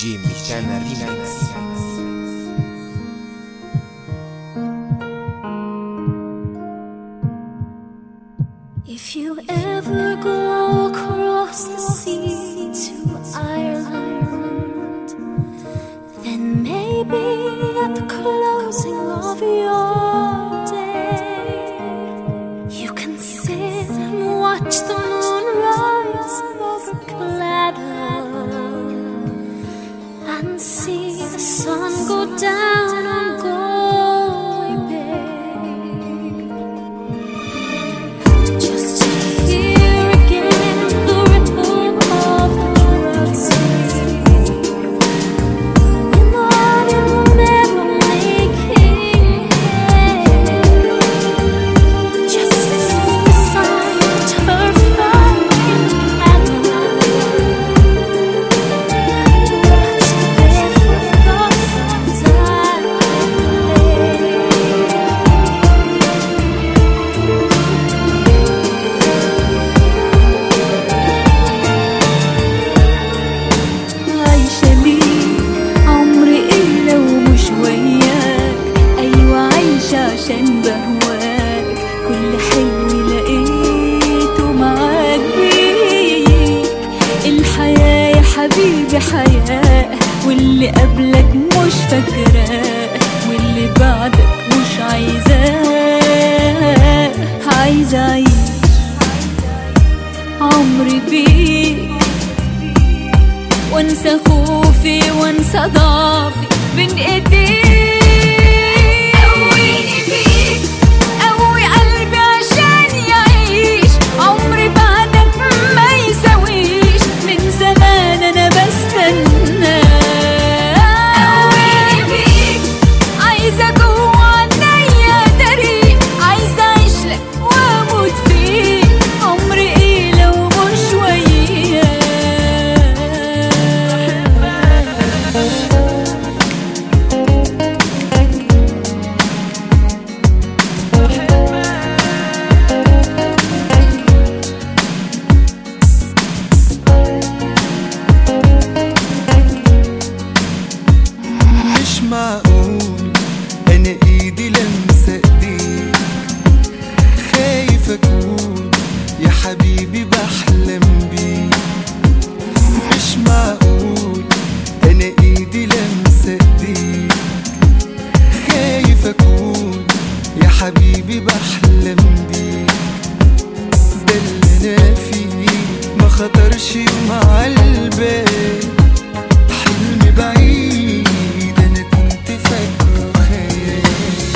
جي ميشانا ريماكس If you ever go across the sea to Ireland, then maybe at the closing of your day, you can sit and watch the moon rise over Gladden and see the sun go down on Galway Bay. Just to hear again the ripple of the trout sea. In the autumn meadow making hay. Just to see the sun turf flowering cattle. Watch the barefoot blossoms and play. عايشة ليه عمري إلا ومش وياك أيوة عايشة عشان بهواك كل حلم لقيته معاك بيك الحياة يا حبيبي حياة واللي قبلك مش فاكراه واللي بعدك مش عايزاه عايزة أعيش عمري بيك وانسى خوفي وانسى ضعفي بين ايديك قويني فيك قوي قلبي عشان يعيش عمري بعدك ما يساويش من زمان انا بستنى قويني فيك عايزة جوه عينيا داري عايزة اعيش لك واموت فيك عمري ايه لو مش وياك مش معقول انا ايدي لمسه ايديك خايف اكون يا حبيبي بحلم بيك مش معقول انا ايدي لمسه ايديك خايف اكون يا حبيبي بحلم بيك ده اللي انا فيه ما خطرش يوم عالبال حلم بعيد انا كنت فاكره خيال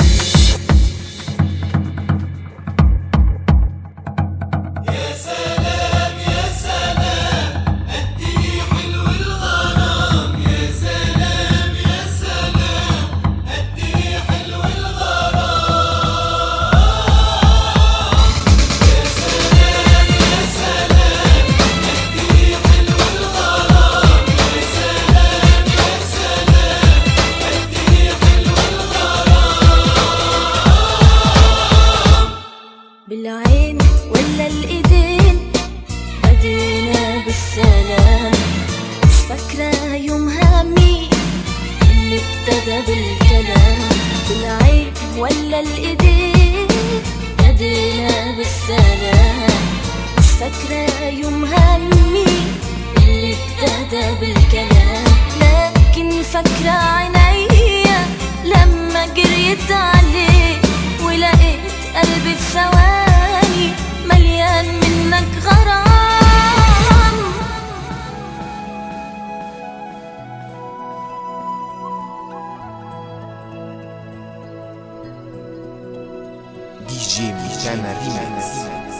بالعين ولا الايدين بدينا بالسلام مش فاكرة يومها مين اللي ابتدى بالكلام بالعين ولا الايدين بدينا بالسلام مش فاكرة يومها مين اللي ابتدى بالكلام لكن فاكرة عينيا لما جريت عليك ولقيت قلبي في ثواني مليان منك غرام دي جي ميشانا ريماكس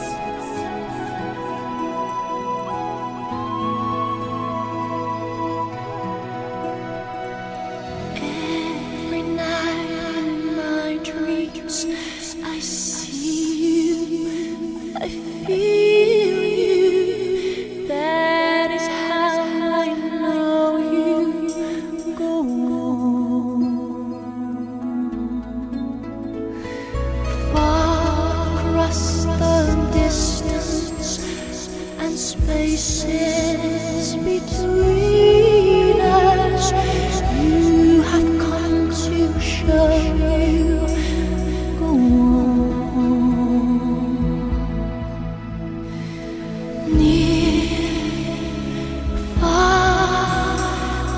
Every night in my dreams, I see you, I feel you. That is how I know you go on. Far across the distance and spaces between us.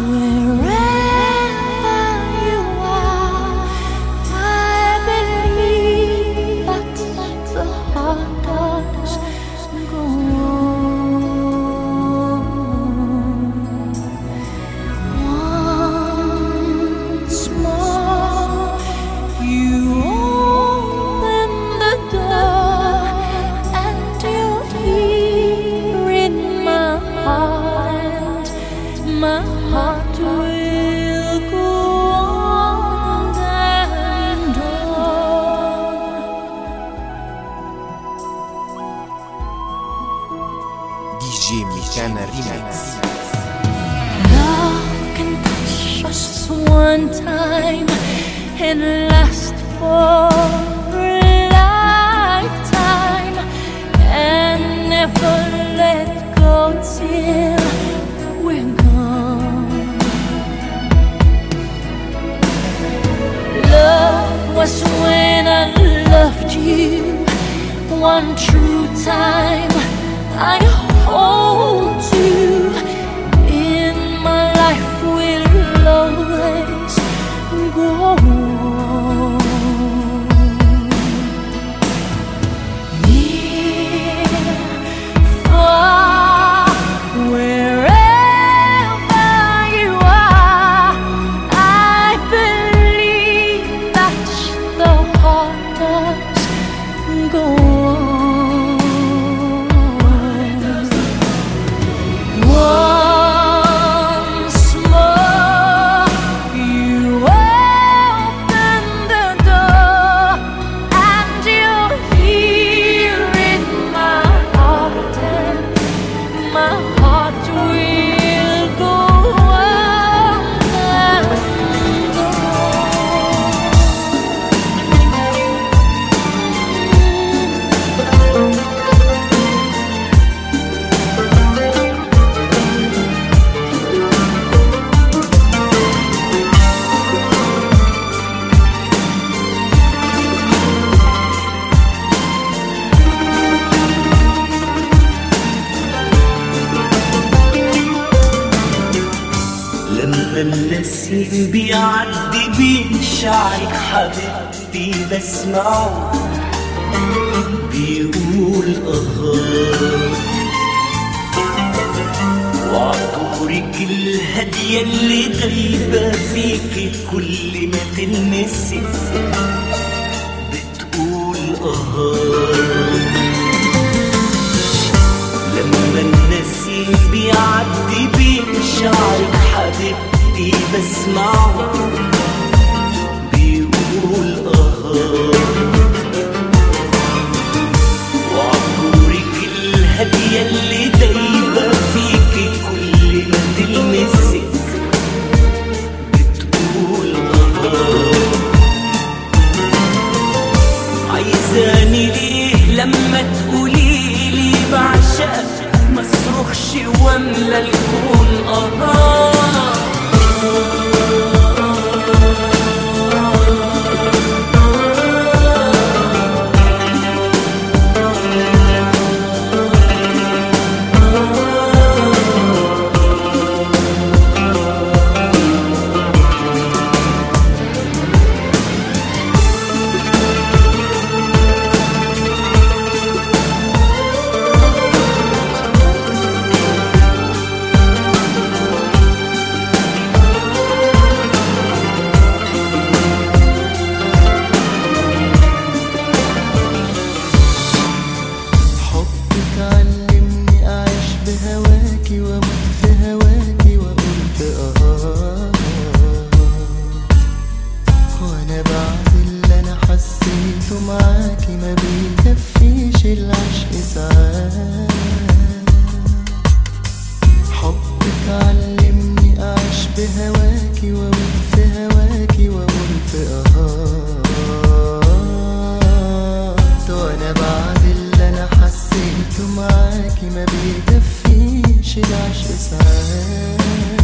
Wherever you are, I believe that the heart does go on. Once more, you open the door, and you're here in my heart, and my heart will go on and on. DJ Michana Remix. Love can touch us one time and last for a lifetime and never let go till we're gone. Love was when I loved you one true time. I hold you in my life will always go on. Near, far, wherever you are, I believe that the heart does go on. Once more, you open the door, and you're here in my heart, and my heart will go on and لما النسيم بيعدي بين شعرك حبيبتي بسمعه بيقول اه وعطورك الهادية اللي غايبة فيكي كل ما تلمسي بتقول اه لما النسيم بيعدي بين شعرك حبيبتي بسمعه بيقول اه وعطورك الهادية اللي دايبة فيكي كل ما تلمسك بتقول اه عايزاني ليه لما تقوليلي بعشقك ما اصرخش واملى الكون اه حبك علمني أعيش بهواكي وأموت في هواكي وأقول بآه وأنا بعد اللي أنا حسيته معاكي ما بيكفيش العشق ساعات حبك علمني أعيش بهواكي وأموت في هواكي وأقول بآه وأنا بعد اللي أنا حسيته معاكي ما بيكفيش العشق ساعات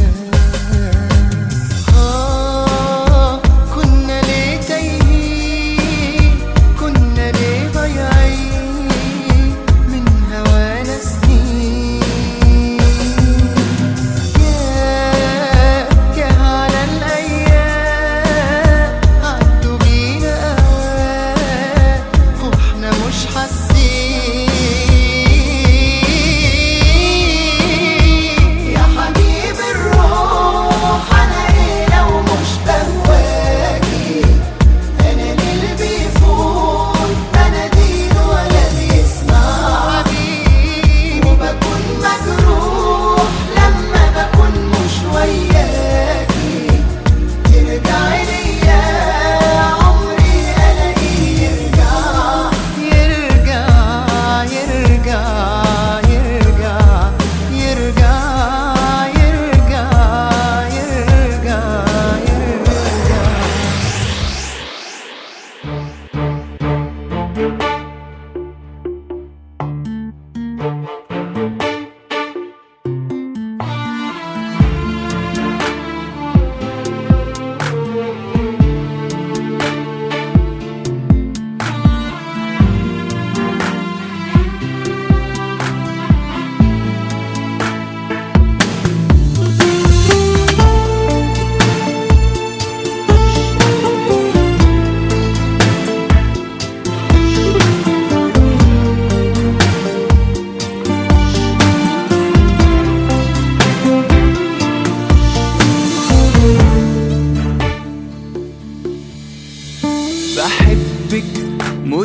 آه كنا ليه تايهين كنا ليه ضايعين من هوانا سنين يا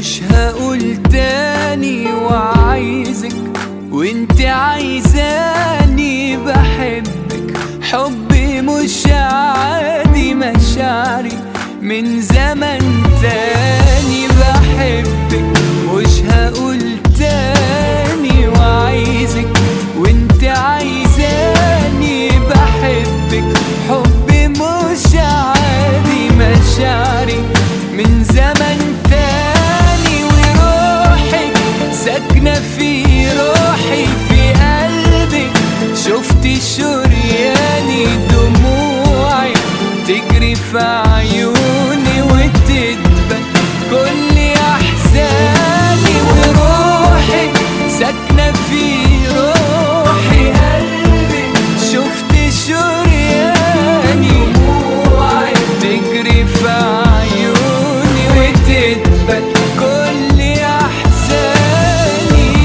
مش هقول تاني وعايزك وانت عايزاني بحبك حبي مش عادي مشاعري من زمن تاني بحبك مش هقول تاني وعايزك وانت عايزاني بحبك حبي مش عادي مشاعري من زمن تاني وروحك ساكنة في روحي في قلبك شفت شرياني دموعي تجري في عيوني وتدبل كل احزاني وروحك ساكنة في روحي قلبك شفت شرياني دموعي تجري في عيوني وتدبل كل احزاني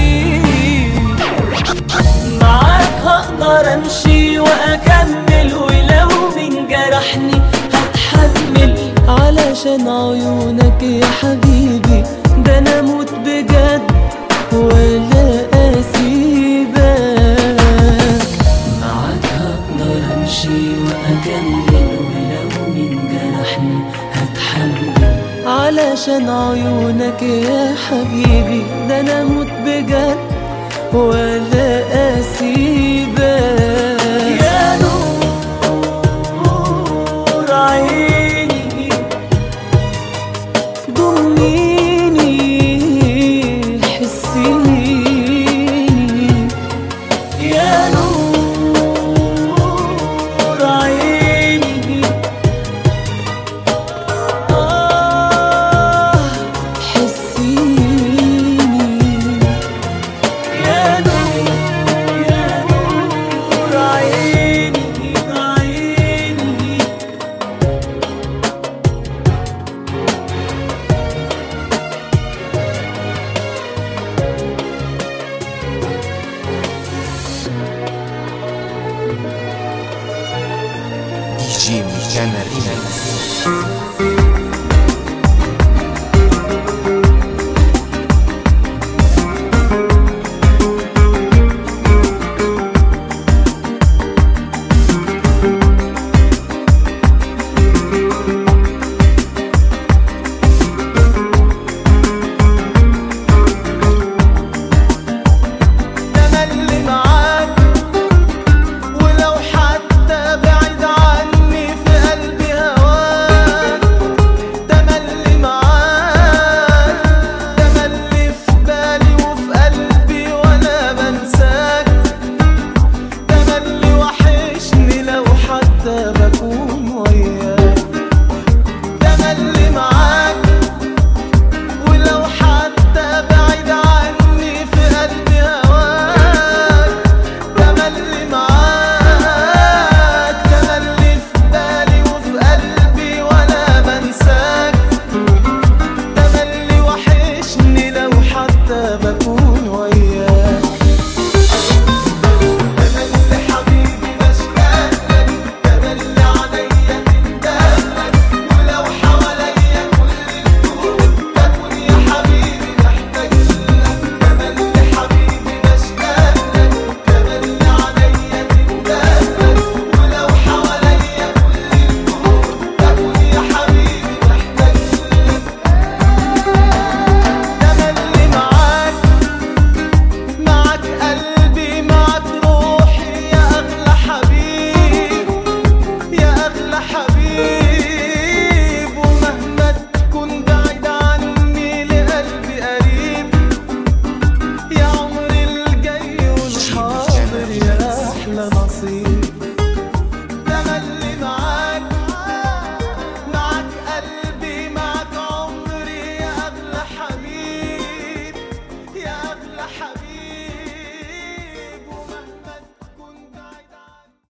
معاك هقدر امشي واكمل ولو من جرحني هتحمل علشان عيونك يا حبيبي ده انا اموت بجد ولا اسيبك معاك هقدر امشي واكمل ولو من جرحني هتحمل علشان عيونك يا حبيبي ده انا اموت بجد ولا اسيبك يا نور عيني ضميني حسيني يا نور عيني آه حسيني يا نور يا نور عيني عيني دي جي ميشان ريميكس تملي معاك ولو حتى بعيد عني في قلبي هواك تملي معاك تملي في بالي وفي قلبي وانا بنساك تملي وحشني لو حتى بكون وياك تملي معاك ولو حتى بعيد عني في قلبي هواك تملي معاك تملي في بالي وفي قلبي وانا بنساك تملي وحشني لو حتى بكون وياك تملي حبيبي بشتاقلك تملي عليا تندهلك ولو حواليا كل الكون بكون يا حبيبي محتاج لك تملي حبيبي بشتاقلك تملي عليا تندهلك ولو حواليا كل الكون بكون يا حبيبي محتاج لك تملي معاك معك قلبي معك روحي يا أغلى حبيب يا أغلى حبيب ومهما تكون بعيد عني لقلبي قريب يا عمري الجاي والحاضر يا أحلى نصيب